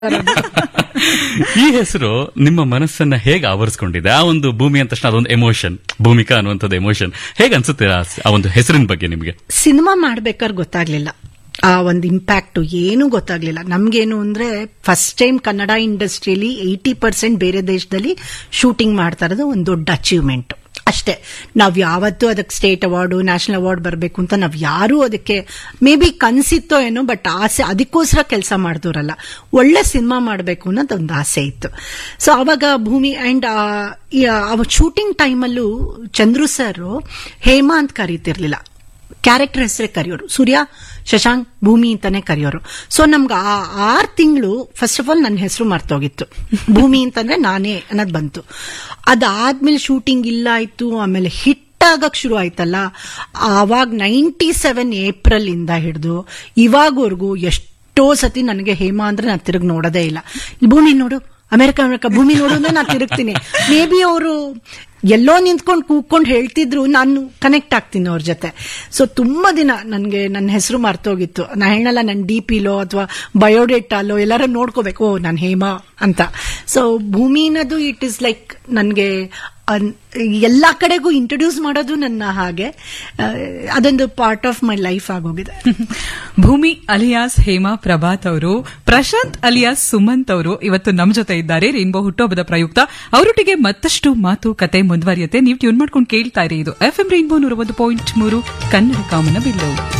ಈ ಹೆಸರು ನಿಮ್ಮ ಮನಸ್ಸನ್ನ ಹೇಗೆ ಆವರಿಸ್ಕೊಂಡಿದೆ ಆ ಒಂದು ಭೂಮಿ ಅಂತ ತಕ್ಷಣ ಅದೊಂದು ಎಮೋಷನ್ ಭೂಮಿಕಾ ಅನ್ನುವಂಥದ್ದು ಎಮೋಷನ್ ಹೇಗೆ ಅನ್ಸುತ್ತೆ ಆ ಸ- ಆ ಒಂದು ಹೆಸರಿನ ಬಗ್ಗೆ ನಿಮಗೆ ಸಿನಿಮಾ ಮಾಡ್ಬೇಕಾದ್ರೆ ಗೊತ್ತಾಗ್ಲಿಲ್ಲ ಆ ಒಂದು ಇಂಪ್ಯಾಕ್ಟ್ ಏನು ಗೊತ್ತಾಗ್ಲಿಲ್ಲ ನಮ್ಗೇನು ಅಂದ್ರೆ ಫಸ್ಟ್ ಟೈಮ್ ಕನ್ನಡ ಇಂಡಸ್ಟ್ರಿಯಲ್ಲಿ ಏಯ್ಟಿ ಪರ್ಸೆಂಟ್ ಬೇರೆ ದೇಶದಲ್ಲಿ ಶೂಟಿಂಗ್ ಮಾಡ್ತಾ ಇರೋದು ಒಂದು ದೊಡ್ಡ ಅಚೀವ್ಮೆಂಟ್ ಅಷ್ಟೇ ನಾವ್ ಯಾವತ್ತೂ ಅದಕ್ಕೆ ಸ್ಟೇಟ್ ಅವಾರ್ಡು ನ್ಯಾಷನಲ್ ಅವಾರ್ಡ್ ಬರಬೇಕು ಅಂತ ನಾವ್ ಯಾರೂ ಅದಕ್ಕೆ ಮೇ ಬಿ ಕನ್ಸಿತ್ತೋ ಏನೋ ಬಟ್ ಆಸೆ ಅದಕ್ಕೋಸ್ಕರ ಕೆಲಸ ಮಾಡಿದವರಲ್ಲ ಒಳ್ಳೆ ಸಿನಿಮಾ ಮಾಡಬೇಕು ಅನ್ನೋದು ಒಂದು ಆಸೆ ಇತ್ತು ಸೊ ಅವಾಗ ಭೂಮಿ ಅಂಡ್ ಅವ ಶೂಟಿಂಗ್ ಟೈಮಲ್ಲೂ ಚಂದ್ರು ಸರ್ ಹೇಮಾ ಅಂತ ಕರೀತಿರ್ಲಿಲ್ಲ ಕ್ಯಾರೆಕ್ಟರ್ ಹೆಸರೇ ಕರೆಯೋರು ಸೂರ್ಯ ಶಶಾಂಕ್ ಭೂಮಿ ಅಂತಾನೆ ಕರೆಯೋರು ಸೊ ನಮ್ಗೆ ಆ ಆರ್ ತಿಂಗಳು ಫಸ್ಟ್ ಆಫ್ ಆಲ್ ನನ್ನ ಹೆಸರು ಮರ್ತೋಗಿತ್ತು ಭೂಮಿ ಅಂತಂದ್ರೆ ನಾನೇ ಅನ್ನೋದು ಬಂತು ಅದಾದ್ಮೇಲೆ ಶೂಟಿಂಗ್ ಇಲ್ಲ ಆಯ್ತು ಆಮೇಲೆ ಹಿಟ್ ಆಗಕ್ ಶುರು ಆಯ್ತಲ್ಲ ಆವಾಗ ನೈಂಟಿ ಸೆವೆನ್ ಏಪ್ರಿಲ್ ಇಂದ ಹಿಡಿದು ಇವಾಗವರೆಗೂ ಎಷ್ಟೋ ಸತಿ ನನಗೆ ಹೇಮಾ ಅಂದ್ರೆ ನಾನು ತಿರುಗಿ ನೋಡೋದೇ ಇಲ್ಲ ಈ ಭೂಮಿ ನೋಡು ಅಮೆರಿಕ ಅಮೆರಿಕ ಭೂಮಿ ನೋಡು ಅಂದ್ರೆ ನಾನು ತಿರುಗ್ತೀನಿ ಮೇ ಬಿ ಅವರು ಎಲ್ಲೋ ನಿಂತ್ಕೊಂಡು ಕೂತ್ಕೊಂಡು ಹೇಳ್ತಿದ್ರು ನಾನು ಕನೆಕ್ಟ್ ಆಗ್ತೀನಿ ಅವ್ರ ಜೊತೆ ಸೊ ತುಂಬಾ ದಿನ ನನಗೆ ನನ್ನ ಹೆಸರು ಮರ್ತೋಗಿತ್ತು ನಾ ಹೇಳಲ್ಲ ನನ್ನ ಡಿ ಪಿಲೋ ಅಥವಾ ಬಯೋಡೇಟಾಲೋ ಎಲ್ಲಾರು ನೋಡ್ಕೋಬೇಕು ಓ ನಾನು ಹೇಮಾ ಅಂತ ಸೊ ಭೂಮಿನದು ಇಟ್ ಇಸ್ ಲೈಕ್ ನನಗೆ ಎಲ್ಲಾ ಕಡೆಗೂ ಇಂಟ್ರೊಡ್ಯೂಸ್ ಮಾಡೋದು ನನ್ನ ಹಾಗೆ ಆ, ಅದೊಂದು ಪಾರ್ಟ್ ಆಫ್ ಮೈ ಲೈಫ್ ಆಗೋಗಿದೆ ಭೂಮಿ ಅಲಿಯಾಸ್ ಹೇಮಾ ಪ್ರಭಾತ್ ಅವರು ಪ್ರಶಾಂತ್ ಅಲಿಯಾಸ್ ಸುಮಂತ್ ಅವರು ಇವತ್ತು ನಮ್ಮ ಜೊತೆ ಇದ್ದಾರೆ ರೈನ್ಬೋ ಹುಟ್ಟುಹಬ್ಬದ ಪ್ರಯುಕ್ತ ಅವರೊಟ್ಟಿಗೆ ಮತ್ತಷ್ಟು ಮಾತು ಕತೆ ಮುಂದುವರಿಯುತ್ತೆ ನೀವು ಟ್ಯೂನ್ ಮಾಡ್ಕೊಂಡು ಕೇಳ್ತಾ ಇರಿ ಇದು ಎಫ್ ಎಂ ರೈನ್ಬೋ ನೂರ ಒಂದು ಪಾಯಿಂಟ್ ಮೂರು ಕನ್ನಡ ಕಾಮನ ಬಿಲ್ಲು